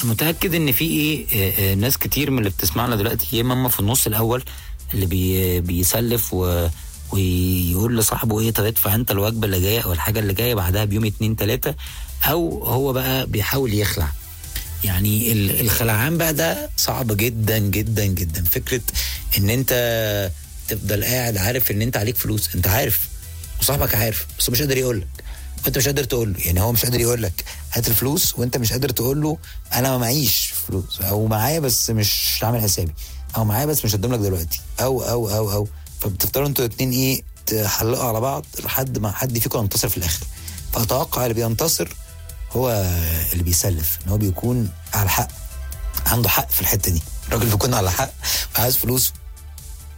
متاكد ان في ايه آه، آه، ناس كتير من اللي بتسمعنا دلوقتي يا اما هم في النص الاول اللي بي بيسلف و ويقول لصاحبه ايه طب ادفع انت الوجبه اللي جايه او الحاجه اللي جايه بعدها بيوم اتنين تلاته او هو بقى بيحاول يخلع يعني ال- الخلعان بقى ده صعب جدا جدا جدا فكره ان انت تفضل قاعد عارف ان انت عليك فلوس انت عارف وصاحبك عارف بس هو مش قادر يقول لك وانت مش قادر تقول له يعني هو مش قادر يقول لك هات الفلوس وانت مش قادر تقول له انا ما معيش فلوس او معايا بس مش عامل حسابي او معايا بس مش هقدم لك دلوقتي او او او او فبتفضلوا انتوا الاتنين ايه تحلقوا على بعض لحد ما حد فيكم ينتصر في الاخر فاتوقع اللي بينتصر هو اللي بيسلف ان هو بيكون على حق عنده حق في الحته دي الراجل بيكون على حق وعايز فلوس